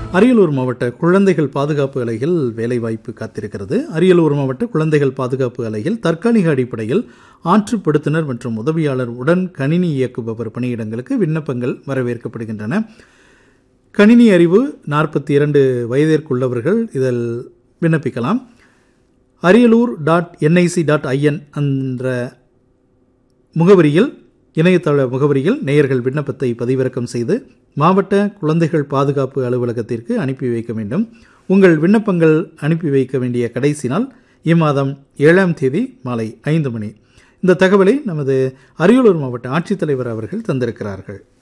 அரியலூர் மாவட்ட குழந்தைகள் பாதுகாப்பு அலையில் வேலைவாய்ப்பு காத்திருக்கிறது அரியலூர் மாவட்ட குழந்தைகள் பாதுகாப்பு அலையில் தற்காலிக அடிப்படையில் ஆற்றுப்படுத்துனர் மற்றும் உதவியாளர் உடன் கணினி இயக்குபவர் பணியிடங்களுக்கு விண்ணப்பங்கள் வரவேற்கப்படுகின்றன கணினி அறிவு நாற்பத்தி இரண்டு வயதிற்குள்ளவர்கள் இதில் விண்ணப்பிக்கலாம் Ariyalur dot NIC dot IN என்ற முகவரியில் இணையதள முகவரியில் நேயர்கள் விண்ணப்பத்தை பதிவிறக்கம் செய்து மாவட்ட குழந்தைகள் பாதுகாப்பு அலுவலகத்திற்கு அனுப்பி வைக்க வேண்டும் உங்கள் விண்ணப்பங்கள் அனுப்பி வைக்க வேண்டிய கடைசி நாள் இம்மாதம் ஏழாம் தேதி மாலை ஐந்து மணி இந்த தகவலை நமது அரியலூர் மாவட்ட ஆட்சித்தலைவர் அவர்கள் தந்திருக்கிறார்கள்